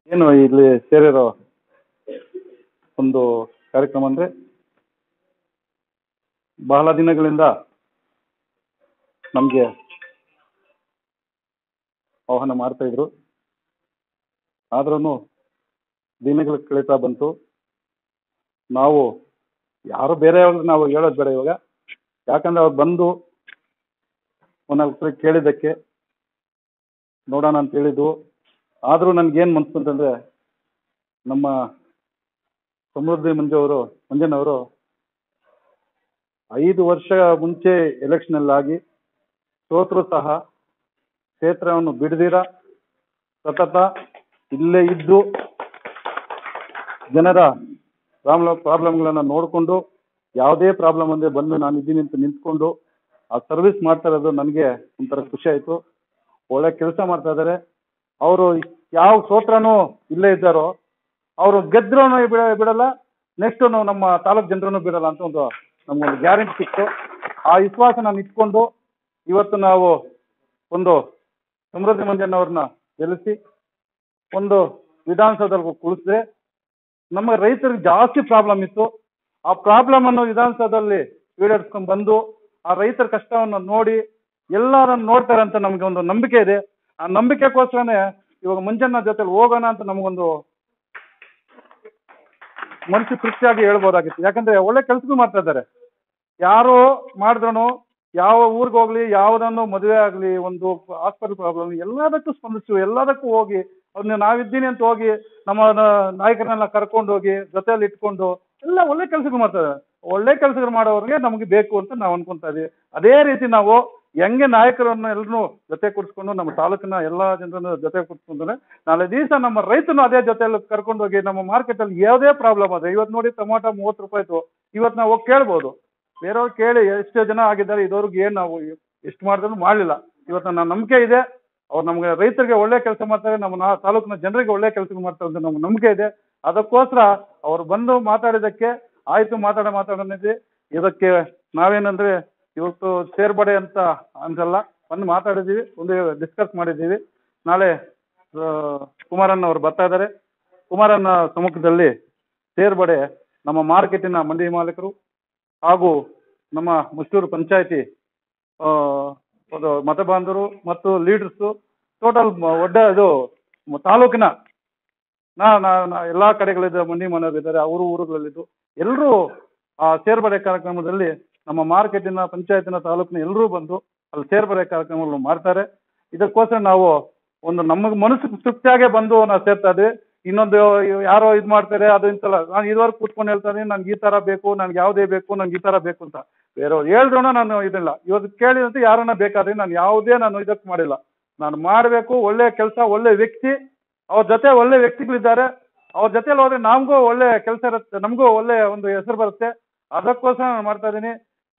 ಏನು ಇಲ್ಲಿ ಸೇರಿರೋ ಒಂದು ಕಾರ್ಯಕ್ರಮ ಅಂದ್ರೆ ಬಹಳ ದಿನಗಳಿಂದ ನಮಗೆ ಆಹ್ವಾನ ಮಾಡ್ತಾ ಇದ್ರು ಆದ್ರೂ ದಿನಗಳು ಕಳೀತಾ ಬಂತು ನಾವು ಯಾರು ಬೇರೆಯವ್ರಿಗೆ ನಾವು ಹೇಳೋದು ಬೇಡ ಇವಾಗ ಯಾಕಂದ್ರೆ ಅವ್ರು ಬಂದು ಒಂದ್ನಾಲ್ಕು ಸರಿ ಕೇಳಿದ್ದಕ್ಕೆ ನೋಡೋಣ ಅಂತ ಹೇಳಿದ್ದು ಆದರೂ ನನ್ಗೇನು ಮನ್ಸು ಅಂತಂದ್ರೆ ನಮ್ಮ ಸಮೃದ್ಧಿ ಮಂಜು ಅವರು ಮಂಜನವರು ಐದು ವರ್ಷ ಮುಂಚೆ ಎಲೆಕ್ಷನ್ ಆಗಿ ಸೋತರು ಸಹ ಕ್ಷೇತ್ರವನ್ನು ಬಿಡದಿರ ಸತತ ಇಲ್ಲೇ ಇದ್ದು ಜನರ ಪ್ರಾಬ್ಲಮ್ ಪ್ರಾಬ್ಲಮ್ಗಳನ್ನ ನೋಡಿಕೊಂಡು ಯಾವುದೇ ಪ್ರಾಬ್ಲಮ್ ಅಂದ್ರೆ ಬಂದು ನಾನು ಇದ್ದೀನಿ ಅಂತ ನಿಂತ್ಕೊಂಡು ಆ ಸರ್ವಿಸ್ ಮಾಡ್ತಾ ಇರೋದು ನನಗೆ ಒಂಥರ ಖುಷಿ ಆಯ್ತು ಒಳ್ಳೆ ಕೆಲಸ ಮಾಡ್ತಾ ಇದ್ದಾರೆ ಅವರು ಯಾವ ಸೋತ್ರನೂ ಇಲ್ಲೇ ಇದ್ದಾರೋ ಅವರು ಗೆದ್ರೂ ಬಿಡ ಬಿಡಲ್ಲ ನೆಕ್ಸ್ಟ್ ನಮ್ಮ ತಾಲೂಕ್ ಜನರನ್ನು ಬಿಡಲ್ಲ ಅಂತ ಒಂದು ನಮ್ಗೊಂದು ಗ್ಯಾರಂಟಿ ಸಿಕ್ತು ಆ ವಿಶ್ವಾಸನ ಇಟ್ಕೊಂಡು ಇವತ್ತು ನಾವು ಒಂದು ಸಮೃದ್ಧಿ ಮಂಜಣ್ಣವ್ರನ್ನ ಗೆಲ್ಲಿಸಿ ಒಂದು ವಿಧಾನಸೌಧದಲ್ಲಿ ಕುಳಿಸಿದ್ರೆ ನಮ್ಮ ರೈತರಿಗೆ ಜಾಸ್ತಿ ಪ್ರಾಬ್ಲಮ್ ಇತ್ತು ಆ ಪ್ರಾಬ್ಲಮ್ ಅನ್ನು ವಿಧಾನಸೌಧದಲ್ಲಿ ಈಡೇರಿಸ್ಕೊಂಡು ಬಂದು ಆ ರೈತರ ಕಷ್ಟವನ್ನು ನೋಡಿ ಎಲ್ಲರನ್ನು ನೋಡ್ತಾರೆ ಅಂತ ನಮಗೆ ಒಂದು ನಂಬಿಕೆ ಇದೆ ಆ ನಂಬಿಕೆಗೋಸ್ಕರನೇ ಇವಾಗ ಮಂಜಣ್ಣ ಜೊತೆಲಿ ಹೋಗೋಣ ಅಂತ ನಮಗೊಂದು ಮನಸ್ಸು ತೃಪ್ತಿಯಾಗಿ ಹೇಳ್ಬೋದಾಗಿತ್ತು ಯಾಕಂದ್ರೆ ಒಳ್ಳೆ ಕೆಲಸಗಳು ಮಾಡ್ತಾ ಇದ್ದಾರೆ ಯಾರು ಮಾಡಿದ್ರು ಯಾವ ಊರಿಗೆ ಹೋಗ್ಲಿ ಯಾವುದನ್ನು ಮದುವೆ ಆಗಲಿ ಒಂದು ಹಾಸ್ಪಿಟಲ್ ಪ್ರಾಬ್ಲಮ್ ಎಲ್ಲದಕ್ಕೂ ಸ್ಪಂದಿಸು ಎಲ್ಲದಕ್ಕೂ ಹೋಗಿ ಅವ್ರನ್ನ ನಾವಿದ್ದೀನಿ ಅಂತ ಹೋಗಿ ನಮ್ಮ ನ- ನಾಯಕರನ್ನೆಲ್ಲ ಕರ್ಕೊಂಡು ಹೋಗಿ ಜೊತೆಯಲ್ಲಿ ಇಟ್ಕೊಂಡು ಎಲ್ಲ ಒಳ್ಳೆ ಕೆಲಸಗಳು ಮಾಡ್ತಾ ಇದ್ದಾರೆ ಒಳ್ಳೆ ಕೆಲಸಗಳು ಮಾಡೋರಿಗೆ ನಮಗೆ ಬೇಕು ಅಂತ ನಾವು ಅನ್ಕೊಂತಾ ಇದೀವಿ ಅದೇ ರೀತಿ ನಾವು ಹೆಂಗೆ ನಾಯಕರನ್ನ ಎಲ್ಲರೂ ಜೊತೆ ಕೂರಿಸ್ಕೊಂಡು ನಮ್ಮ ತಾಲೂಕಿನ ಎಲ್ಲ ಜನರನ್ನು ಜೊತೆ ಕೂರಿಸ್ಕೊಂಡ್ರೆ ನಾಳೆ ದಿವಸ ನಮ್ಮ ರೈತನು ಅದೇ ಜೊತೆಯಲ್ಲಿ ಕರ್ಕೊಂಡು ಹೋಗಿ ನಮ್ಮ market ಅಲ್ಲಿ ಯಾವುದೇ ಪ್ರಾಬ್ಲಮ್ ಅದೇ ಇವತ್ತು ನೋಡಿ ಟೊಮಾಟೊ ಮೂವತ್ತು ರೂಪಾಯಿ ಇತ್ತು ಇವತ್ತು ನಾವು ಹೋಗಿ ಕೇಳ್ಬೋದು ಬೇರೆಯವ್ರು ಕೇಳಿ ಎಷ್ಟು ಜನ ಆಗಿದ್ದಾರೆ ಇದುವರೆಗೂ ಏನು ನಾವು ಎಷ್ಟು ಮಾಡಿದ್ರು ಮಾಡಲಿಲ್ಲ ಇವತ್ತು ನನ್ನ ನಂಬಿಕೆ ಇದೆ ಅವ್ರು ನಮ್ಗೆ ರೈತರಿಗೆ ಒಳ್ಳೆ ಕೆಲಸ ಮಾಡ್ತಾರೆ ನಮ್ಮ ನಾ- ತಾಲೂಕಿನ ಜನರಿಗೆ ಒಳ್ಳೆ ಕೆಲಸ ಮಾಡ್ತಾರೆ ಅಂತ ನಮ್ಗೆ ನಂಬಿಕೆ ಇದೆ ಅದಕ್ಕೋಸ್ಕರ ಅವ್ರು ಬಂದು ಮಾತಾಡಿದ್ದಕ್ಕೆ ಆಯ್ತು ಮಾತಾಡ ಮಾತಾಡೋಣಿದೆ ಇದಕ್ಕೆ ನಾವೇನಂದ್ರೆ ಇವತ್ತು ಸೇರ್ಪಡೆ ಅಂತ ಅನ್ಸಲ್ಲ ಬಂದು ಮಾತಾಡಿದ್ದೀವಿ ಒಂದು ಡಿಸ್ಕಸ್ ಮಾಡಿದ್ದೀವಿ ನಾಳೆ ಆ, ಕುಮಾರಣ್ಣ ಅವರು ಬರ್ತಾ ಇದ್ದಾರೆ ಕುಮಾರಣ್ಣ ಸಮ್ಮುಖದಲ್ಲಿ ಸೇರ್ಪಡೆ ನಮ್ಮ ಮಾರ್ಕೆಟಿನ ಮಂಡಿ ಮಾಲೀಕರು ಹಾಗೂ ನಮ್ಮ ಮುಷ್ಟೂರು ಪಂಚಾಯತಿ ಒಂದು ಮತಬಾಂಧವರು ಮತ್ತು ಲೀಡರ್ಸು ಟೋಟಲ್ ಒಡ್ಡ ಇದು ಮ- ತಾಲೂಕಿನ ನಾ ನಾ ನಾ ಎಲ್ಲ ಕಡೆಗಳಿದ್ದ ಮಂಡಿ ಮನೆಯವರು ಇದ್ದಾರೆ ಅವರು ಊರುಗಳಲ್ಲಿದ್ದು ಎಲ್ಲರೂ ಆ ಸೇರ್ಪಡೆ ಕಾರ್ಯಕ್ರಮದಲ್ಲಿ ನಮ್ಮ ಮಾರ್ಕೆಟಿನ ಪಂಚಾಯತಿನ ತಾಲೂಕಿನ ಎಲ್ಲರೂ ಬಂದು ಅಲ್ಲಿ ಸೇರ್ಪಡೆ ಕಾರ್ಯಕ್ರಮಗಳು ಮಾಡ್ತಾರೆ ಇದಕ್ಕೋಸ್ಕರ ನಾವು ಒಂದು ನಮಗೆ ಮನಸ್ಸು ತೃಪ್ತಿಯಾಗೆ ಬಂದು ನಾವು ಸೇರ್ತಾ ಇದ್ವಿ ಇನ್ನೊಂದು ಯಾರೋ ಇದು ಮಾಡ್ತಾರೆ ಅದು ಇಂತಲ್ಲ ನಾನು ಇದುವರೆಗೂ ಕೂತ್ಕೊಂಡು ಹೇಳ್ತಾ ಇದೀನಿ ನನ್ಗೆ ಈ ತರ ಬೇಕು ನನ್ಗೆ ಯಾವುದೇ ಬೇಕು ನನ್ಗೆ ಈ ತರ ಬೇಕು ಅಂತ ಬೇರೆಯವ್ರು ಹೇಳಿದ್ರು ನಾನು ಇದಿಲ್ಲ ಇವತ್ತು ಕೇಳಿದಂತೆ ಯಾರನ್ನ ಬೇಕಾದ್ರೆ ನಾನು ಯಾವುದೇ ನಾನು ಇದಕ್ಕೆ ಮಾಡಿಲ್ಲ ನಾನು ಮಾಡಬೇಕು ಒಳ್ಳೆ ಕೆಲಸ ಒಳ್ಳೆ ವ್ಯಕ್ತಿ ಅವ್ರ ಜೊತೆ ಒಳ್ಳೆ ವ್ಯಕ್ತಿಗಳಿದ್ದಾರೆ ಅವ್ರ ಜೊತೆಲಿ ಹೋದ್ರೆ ನಮಗೂ ಒಳ್ಳೆ ಕೆಲಸ ಇರುತ್ತೆ ನಮಗೂ ಒಳ್ಳೆ ಒಂದು ಹೆಸರು ಬರುತ್ತೆ ಅದಕ್ಕೋಸ್ಕರ ನಾನು ಮಾಡ್ತಾ ಇದ್ದೀನಿ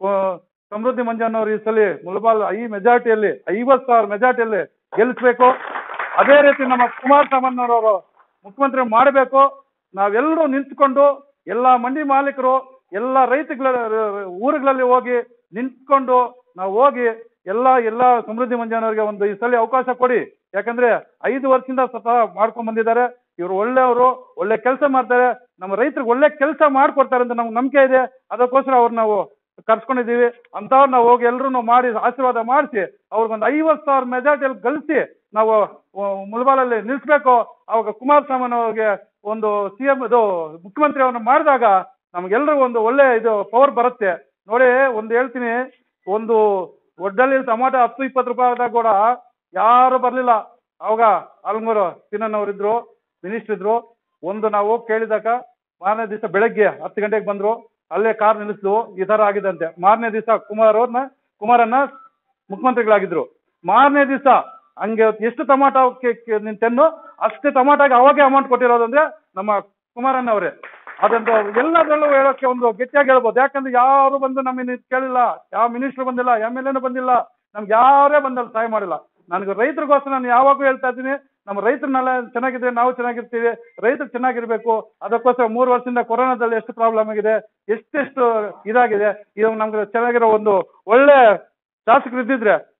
ಸಮೃದ್ಧಿ ಮಂಜಣ್ಣವ್ರು ಈ ಸಲ ಮುಳಬಾಲ್ ಈ ಮೆಜಾರಿಟಿಯಲ್ಲಿ ಐವತ್ತು ಸಾವಿರ ಮೆಜಾರಿಟಿಯಲ್ಲಿ ಗೆಲ್ಲಿಸ್ಬೇಕು ಅದೇ ರೀತಿ ನಮ್ಮ ಕುಮಾರ್ ಸಾಮಣ್ಣರವರು ಮುಖ್ಯಮಂತ್ರಿ ಮಾಡಬೇಕು ನಾವೆಲ್ಲರೂ ನಿಂತ್ಕೊಂಡು ಎಲ್ಲ ಮಂಡಿ ಮಾಲೀಕರು ಎಲ್ಲ ರೈತಗಳ ಊರುಗಳಲ್ಲಿ ಹೋಗಿ ನಿಂತ್ಕೊಂಡು ನಾವು ಹೋಗಿ ಎಲ್ಲ ಎಲ್ಲ ಸಮೃದ್ಧಿ ಮಂಜಣ್ಣವರಿಗೆ ಒಂದು ಈ ಸಲ ಅವಕಾಶ ಕೊಡಿ ಯಾಕಂದ್ರೆ ಐದು ವರ್ಷದಿಂದ ಸತತ ಮಾಡ್ಕೊಂಡ್ ಬಂದಿದ್ದಾರೆ ಇವರು ಒಳ್ಳೆಯವರು ಒಳ್ಳೆ ಕೆಲಸ ಮಾಡ್ತಾರೆ ನಮ್ಮ ರೈತರಿಗೆ ಒಳ್ಳೆ ಕೆಲಸ ಮಾಡ್ಕೊಡ್ತಾರೆ ಅಂತ ನಮ್ಗೆ ನಂಬಿಕೆ ಇದೆ ಅದಕ್ಕೋಸ್ಕರ ಅವ್ರು ನಾವು ಕರ್ಸ್ಕೊಂಡಿದ್ದೀವಿ ಅಂತವ್ರು ನಾವು ಹೋಗಿ ಎಲ್ಲರೂ ಮಾಡಿ ಆಶೀರ್ವಾದ ಮಾಡಿಸಿ ಅವ್ರಿಗೊಂದು ಐವತ್ತು ಸಾವಿರ ಮೆಜಾರಿಟಿಯಲ್ಲಿ ಗಳಿಸಿ ನಾವು ಆ, ಮುಳಬಾಲಲ್ಲಿ ನಿಲ್ಲಿಸ್ಬೇಕು ಅವಾಗ ಕುಮಾರಸ್ವಾಮಿ ಅವ್ರಿಗೆ ಒಂದು ಸಿ ಎಂ ಇದು ಮುಖ್ಯಮಂತ್ರಿ ಅವ್ರನ್ನ ಮಾಡಿದಾಗ ನಮ್ಗೆಲ್ರಿಗೂ ಒಂದು ಒಳ್ಳೆ ಇದು ಪವರ್ ಬರುತ್ತೆ ನೋಡಿ ಒಂದು ಹೇಳ್ತೀನಿ ಒಂದು ಒಡ್ಡಲ್ಲಿ ಟೊಮಾಟೊ ಹತ್ತು ಇಪ್ಪತ್ತು ರೂಪಾಯಿ ಆದಾಗ ಕೂಡ ಯಾರು ಬರಲಿಲ್ಲ ಅವಾಗ ಆಲ್ಮೂರು ಸಿನನ್ನವರಿದ್ರು ಮಿನಿಸ್ಟರ್ ಇದ್ರು ಒಂದು ನಾವು ಹೋಗಿ ಕೇಳಿದಾಗ ಮಾರನೇ ದಿವಸ ಬೆಳಗ್ಗೆ ಹತ್ತು ಗಂಟೆಗೆ ಬಂದ್ರು ಅಲ್ಲೇ ಕಾರ್ ನಿಲ್ಲಿಸಿದ್ವು ಈ ತರ ಆಗಿದಂತೆ ಮಾರನೇ ದಿವಸ ಕುಮಾರ್ ಅವ್ರನ್ನ ಕುಮಾರನ್ನ ಮುಖ್ಯಮಂತ್ರಿಗಳಾಗಿದ್ರು ಮಾರನೇ ದಿವಸ ಹಂಗೆ ಎಷ್ಟು ಟೊಮಾಟೊ ನೀನು ತೆನ್ನು ಅಷ್ಟೇ ಟೊಮಾಟೋಗೆ ಅವಾಗೆ ಅಮೌಂಟ್ ಕೊಟ್ಟಿರೋದು ಅಂದ್ರೆ ನಮ್ಮ ಕುಮಾರಣ್ಣ ಅವರೇ ಅದಂತ ಎಲ್ಲದರಲ್ಲೂ ಹೇಳೋಕೆ ಒಂದು ಗಟ್ಟಿಯಾಗಿ ಹೇಳ್ಬೋದು ಯಾಕಂದ್ರೆ ಯಾರು ಬಂದು ನಮ್ಮನ್ನು ಕೇಳಿಲ್ಲ ಯಾವ ಮಿನಿಸ್ಟರ್ ಬಂದಿಲ್ಲ ಎಮ್ ಎಲ್ ಎನೂ ಬಂದಿಲ್ಲ ನಮ್ಗೆ ಯಾರೇ ಬಂದಲ್ಲಿ ಸಹಾಯ ಮಾಡಿಲ್ಲ ನನಗೆ ರೈತರಿಗೋಸ್ಕರ ನಾನು ಯಾವಾಗೂ ಹೇಳ್ತಾ ಇದ್ದೀನಿ ನಮ್ಮ ರೈತರನ್ನೆಲ್ಲ ಚೆನ್ನಾಗಿದ್ರೆ ನಾವು ಚೆನ್ನಾಗಿರ್ತೀವಿ ರೈತರು ಚೆನ್ನಾಗಿರ್ಬೇಕು ಅದಕ್ಕೋಸ್ಕರ ಮೂರು ವರ್ಷದಿಂದ ಕೊರೋನಾದಲ್ಲಿ ಎಷ್ಟು ಪ್ರಾಬ್ಲಮ್ ಆಗಿದೆ ಎಷ್ಟೆಷ್ಟು ಇದಾಗಿದೆ ಇವಾಗ ನಮ್ಗೆ ಚೆನ್ನಾಗಿರೋ ಒಂದು ಒಳ್ಳೆ ಶಾಸಕರು ಇದ್ದಿದ್ರೆ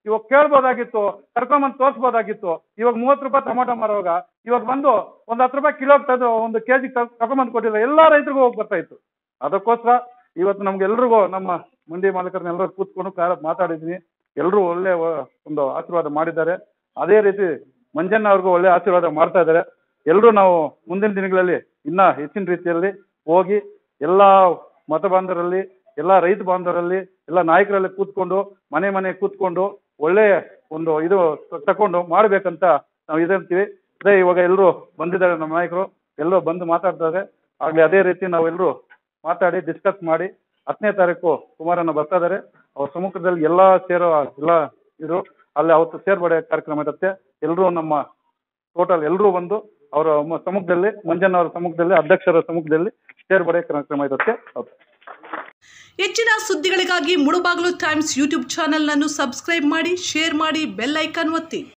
ಇವಾಗ ಕೇಳ್ಬೋದಾಗಿತ್ತು ಕರ್ಕೊಂಬಂದು ತೋರಿಸ್ಬೋದಾಗಿತ್ತು ಇವಾಗ ಮೂವತ್ತು ರೂಪಾಯಿ ಟೊಮಾಟೊ ಮಾರುವಾಗ ಇವಾಗ ಬಂದು ಒಂದು ಹತ್ತು ರೂಪಾಯಿ ಕಿಲೋ ತಂದು ಒಂದು ಕೆ ಜಿ ತಗೊಂಬಂದು ಕೊಟ್ಟಿಲ್ಲ ಎಲ್ಲ ರೈತರಿಗೂ ಹೋಗಿ ಬರ್ತಾ ಇತ್ತು ಅದಕ್ಕೋಸ್ಕರ ಇವತ್ತು ನಮ್ಗೆಲ್ರಿಗೂ ನಮ್ಮ ಮಂಡಿ ಮಾಲೀಕರನ್ನೆಲ್ಲರೂ ಕೂತ್ಕೊಂಡು ಕಾ- ಮಾತಾಡಿದ್ವಿ ಎಲ್ಲರೂ ಒಳ್ಳೆ ವ- ಒಂದು ಆಶೀರ್ವಾದ ಮಾಡಿದ್ದಾರೆ ಅದೇ ರೀತಿ ಮಂಜಣ್ಣ ಅವ್ರಿಗೂ ಒಳ್ಳೆ ಆಶೀರ್ವಾದ ಮಾಡ್ತಾ ಇದ್ದಾರೆ ಎಲ್ಲರೂ ನಾವು ಮುಂದಿನ ದಿನಗಳಲ್ಲಿ ಇನ್ನ ಹೆಚ್ಚಿನ ರೀತಿಯಲ್ಲಿ ಹೋಗಿ ಎಲ್ಲ ಮತ ಬಾಂಧವರಲ್ಲಿ ಎಲ್ಲ ರೈತ ಬಾಂಧವರಲ್ಲಿ ಎಲ್ಲ ನಾಯಕರಲ್ಲಿ ಕೂತ್ಕೊಂಡು ಮನೆ ಮನೆ ಕೂತ್ಕೊಂಡು ಒಳ್ಳೆ ಒಂದು ಇದು ತ- ತಕೊಂಡು ಮಾಡ್ಬೇಕಂತ ನಾವು ಇದಂತೀವಿ ಅದೇ ಇವಾಗ ಎಲ್ಲರೂ ಬಂದಿದ್ದಾರೆ ನಮ್ಮ ನಾಯಕರು ಎಲ್ಲರೂ ಬಂದು ಮಾತಾಡ್ತಾರೆ ಆಗ್ಲಿ ಅದೇ ರೀತಿ ನಾವೆಲ್ಲರೂ ಮಾತಾಡಿ ಡಿಸ್ಕಸ್ ಮಾಡಿ ಹತ್ತನೇ ತಾರೀಕು ಕುಮಾರಣ್ಣ ಬರ್ತಾ ಇದ್ದಾರೆ ಅವ್ರ ಸಮ್ಮುಖದಲ್ಲಿ ಎಲ್ಲಾ ಸೇರೋ ಎಲ್ಲ ಇದು ಅಲ್ಲಿ ಅವತ್ತು ಸೇರ್ಪಡೆ ಕಾರ್ಯಕ್ರಮ ಇರುತ್ತೆ ಎಲ್ಲರೂ ನಮ್ಮ ಟೋಟಲ್ ಎಲ್ಲರೂ ಬಂದು ಅವರ ಮ- ಸಮ್ಮುಖದಲ್ಲಿ ಮಂಜಣ್ಣ ಅವರ ಸಮ್ಮುಖದಲ್ಲಿ ಅಧ್ಯಕ್ಷರ ಸಮ್ಮುಖದಲ್ಲಿ ಸೇರ್ಪಡೆ ಕಾರ್ಯಕ್ರಮ ಇರುತ್ತೆ ಹೌದು ಹೆಚ್ಚಿನ ಸುದ್ದಿಗಳಿಗಾಗಿ ಮುಳುಬಾಗಿಲು ಟೈಮ್ಸ್ ಯೂಟ್ಯೂಬ್ ಚಾನೆಲ್ನನ್ನು ಸಬ್ಸ್ಕ್ರೈಬ್ ಮಾಡಿ ಶೇರ್ ಮಾಡಿ ಬೆಲ್ ಐಕಾನ್ ಒತ್ತಿ